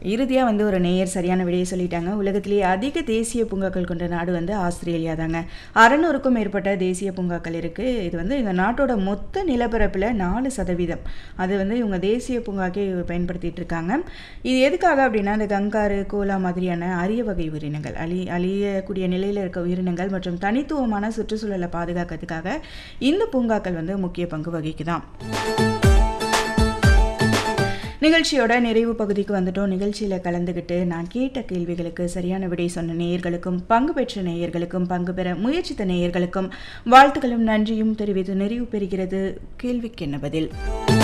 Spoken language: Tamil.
இறுதியாக வந்து ஒரு நேயர் சரியான விடையை சொல்லிட்டாங்க உலகத்திலேயே அதிக தேசிய பூங்காக்கள் கொண்ட நாடு வந்து ஆஸ்திரேலியா தாங்க அறநூறுக்கும் மேற்பட்ட தேசிய பூங்காக்கள் இருக்குது இது வந்து இந்த நாட்டோட மொத்த நிலப்பரப்பில் நாலு சதவீதம் அது வந்து இவங்க தேசிய பூங்காக்கே பயன்படுத்திட்டு இருக்காங்க இது எதுக்காக அப்படின்னா இந்த கங்காரு கோலா மாதிரியான அரிய வகை உயிரினங்கள் அழி அழியக்கூடிய நிலையில் இருக்க உயிரினங்கள் மற்றும் தனித்துவமான சுற்றுச்சூழலை பாதுகாக்கிறதுக்காக இந்த பூங்காக்கள் வந்து முக்கிய பங்கு வகிக்குதாம் நிகழ்ச்சியோட நிறைவு பகுதிக்கு வந்துட்டோம் நிகழ்ச்சியில் கலந்துக்கிட்டு நான் கேட்ட கேள்விகளுக்கு சரியான விடை சொன்ன நேயர்களுக்கும் பங்கு பெற்ற நேயர்களுக்கும் பங்கு பெற முயற்சித்த நேயர்களுக்கும் வாழ்த்துக்களும் நன்றியும் தெரிவித்து நிறைவு பெறுகிறது கேள்விக்கு என்ன பதில்